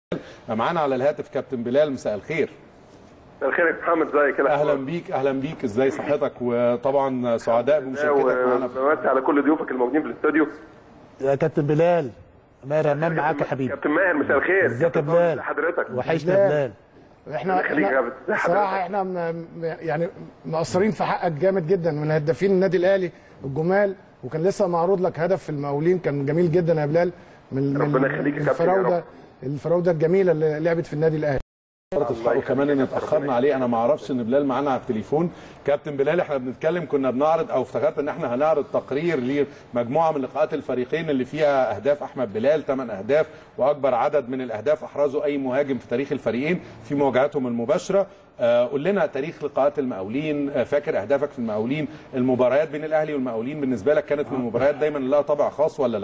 معانا على الهاتف كابتن بلال مساء الخير الخير يا محمد ازيك يا اهلا بيك اهلا بيك ازاي صحتك وطبعا سعداء بمشاركتك معانا في- وبمسي على كل ضيوفك الموجودين في الاستوديو يا كابتن بلال ماهر همام معاك يا حبيبي كابتن ماهر مساء الخير ازيك يا كابتن بلال؟ ازي حضرتك وحشنا بلال. بلال احنا الله يخليك يا احنا كابتن. ازي صراحه حضرتك؟ احنا م- م- يعني مقصرين في حقك جامد جدا من هدافين النادي الاهلي الجمال وكان لسه معروض لك هدف في المقاولين كان جميل جدا يا بلال من من ربنا يخليك يا كابتن يا الفراوده رب. الفراوده الجميله اللي لعبت في النادي الاهلي تلحقوا كمان ان اتاخرنا عليه انا ما اعرفش ان بلال معانا على التليفون كابتن بلال احنا بنتكلم كنا بنعرض او افتكرت ان احنا هنعرض تقرير لمجموعه من لقاءات الفريقين اللي فيها اهداف احمد بلال 8 اهداف واكبر عدد من الاهداف احرزه اي مهاجم في تاريخ الفريقين في مواجهاتهم المباشره آه، قول لنا تاريخ لقاءات المقاولين آه، فاكر اهدافك في المقاولين المباريات بين الاهلي والمقاولين بالنسبه لك كانت من المباريات دايما لها طابع خاص ولا لا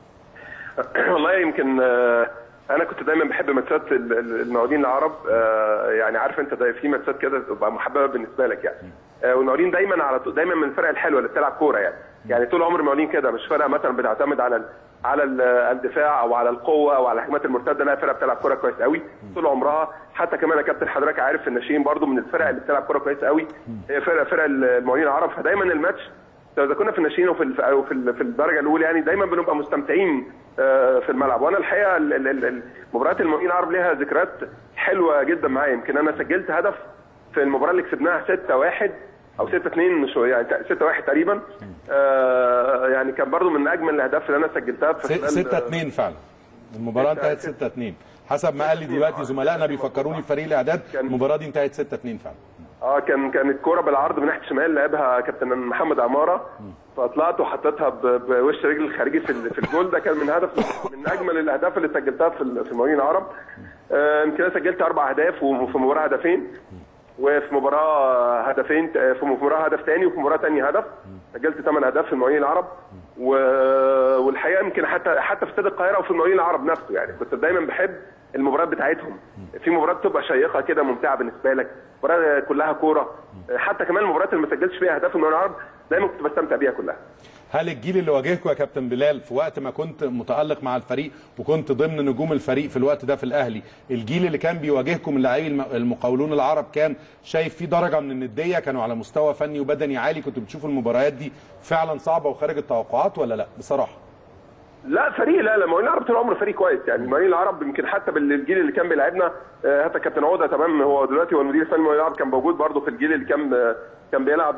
والله يمكن آه، انا كنت دايما بحب ماتشات ال- ال- المقاولين العرب آه، يعني عارف انت ده في ماتشات كده تبقى محببه بالنسبه لك يعني آه، والمقاولين دايما على طول- دايما من الفرق الحلوه اللي بتلعب كوره يعني يعني طول عمر المقاولين كده مش فرقه مثلا بتعتمد على ال- على ال- الدفاع او على القوه او على الهجمات المرتده لا فرقه بتلعب كوره كويس قوي طول عمرها حتى كمان يا كابتن حضرتك عارف الناشئين برضو من الفرق اللي بتلعب كوره كويس قوي هي فرقه فرق المقاولين العرب فدايما الماتش اذا كنا في الناشئين وفي ال- او في ال- في الدرجه الاولى يعني دايما بنبقى مستمتعين آه، في الملعب وانا الحقيقه ال- ال- ال- مباريات المقاولين العرب ليها ذكريات حلوه جدا معايا يمكن انا سجلت هدف في المباراه اللي كسبناها 6-1 او 6-2 مش يعني 6-1 تقريبا آه، يعني كان برضو من اجمل الاهداف اللي انا سجلتها في خلال- 6 2 فعلا المباراه ستة- انتهت 6 2 حسب ما قال لي دلوقتي زملائنا بيفكروني في فريق الاعداد المباراه دي انتهت 6 2 فعلا اه كان كانت كوره بالعرض من ناحيه الشمال لعبها كابتن محمد عماره فطلعت وحطيتها ب- بوش رجل الخارجي في ال- في الجول ده كان من هدف من اجمل الاهداف اللي سجلتها في ال- في المقاولين العرب آه، يمكن انا سجلت اربع اهداف وفي مباراه هدفين وفي مباراه هدفين في مباراه هدف ثاني وفي مباراه ثانيه هدف سجلت ثمان اهداف في المقاولين العرب و... والحقيقه يمكن حتى حتى في استاد القاهره وفي المقاولين العرب نفسه يعني كنت دايما بحب المباريات بتاعتهم في مباريات بتبقى شيقه كده ممتعه بالنسبه لك مباراه كلها كوره حتى كمان المباريات اللي ما سجلتش فيها اهداف في المقاولين العرب دايما كنت بستمتع بيها كلها هل الجيل اللي واجهكم يا كابتن بلال في وقت ما كنت متالق مع الفريق وكنت ضمن نجوم الفريق في الوقت ده في الاهلي الجيل اللي كان بيواجهكم من لاعبي الم- المقاولون العرب كان شايف فيه درجه من النديه كانوا على مستوى فني وبدني عالي كنتوا بتشوفوا المباريات دي فعلا صعبه وخارج التوقعات ولا لا بصراحه لا فريق لا لا المقاولين العرب طول عمره فريق كويس يعني المقاولين العرب يمكن حتى بالجيل اللي كان بيلعبنا آه، حتى كابتن عوده تمام هو دلوقتي هو المدير الفني المقاولين العرب كان موجود برده في الجيل اللي كان آه، كان بيلعب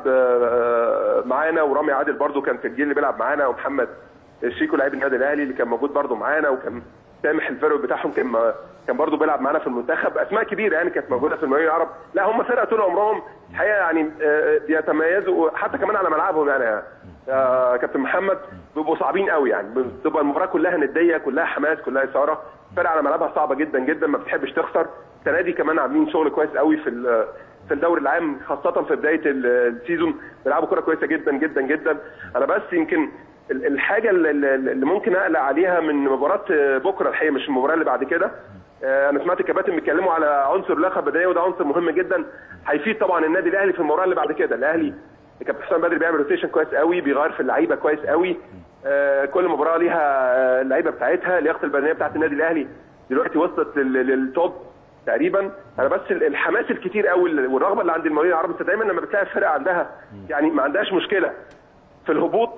آه، معانا ورامي عادل برده كان في الجيل اللي بيلعب معانا ومحمد شيكو لاعب النادي الاهلي اللي كان موجود برده معانا وكان سامح الفرق بتاعهم كان كان برضه بيلعب معانا في المنتخب اسماء كبيره يعني كانت موجوده في المقاولين العرب لا هم فرقه طول عمرهم الحقيقه يعني آه، بيتميزوا حتى كمان على ملعبهم يعني يا كابتن محمد بيبقوا صعبين قوي يعني بتبقى المباراه كلها نديه كلها حماس كلها اثاره فرقه على ملعبها صعبه جدا جدا ما بتحبش تخسر السنه دي كمان عاملين شغل كويس قوي في ال- في الدوري العام خاصه في بدايه ال- السيزون بيلعبوا كره كويسه جدا جدا جدا انا بس يمكن ال- الحاجه اللي- اللي اللي ممكن اقلق عليها من مباراه بكره الحقيقه مش المباراه اللي بعد كده آه، انا سمعت الكباتن بيتكلموا على عنصر اللياقه البدنيه وده عنصر مهم جدا هيفيد طبعا النادي الاهلي في المباراه اللي بعد كده الاهلي كابتن حسام بدري بيعمل روتيشن كويس قوي بيغير في اللعيبه كويس قوي آه، كل مباراه ليها آه، اللعيبه بتاعتها اللياقه البدنيه بتاعت النادي الاهلي دلوقتي وصلت لل- للتوب تقريبا انا بس ال- الحماس الكتير قوي والرغبه اللي عند المقاولين العرب انت دايما لما بتلاقي فرقه عندها يعني ما عندهاش مشكله في الهبوط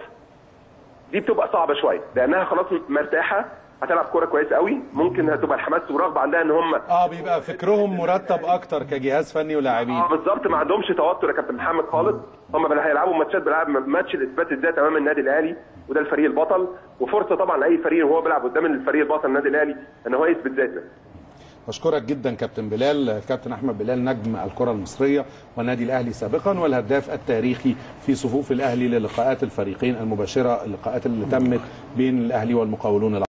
دي بتبقى صعبه شويه لانها خلاص مرتاحه هتلعب كوره كويس قوي ممكن هتبقى الحماس ورغبه عندها ان هم اه بيبقى فكرهم مرتب اكتر كجهاز فني ولاعبين اه بالظبط ما عندهمش توتر يا كابتن محمد خالص هم بل هيلعبوا ماتشات بيلعب ماتش الاثبات الذات امام النادي الاهلي وده الفريق البطل وفرصه طبعا لاي فريق وهو بيلعب قدام الفريق البطل النادي الاهلي ان هو يثبت ذاته بشكرك جدا كابتن بلال كابتن احمد بلال نجم الكره المصريه والنادي الاهلي سابقا والهداف التاريخي في صفوف الاهلي للقاءات الفريقين المباشره اللقاءات اللي تمت بين الاهلي والمقاولون العرب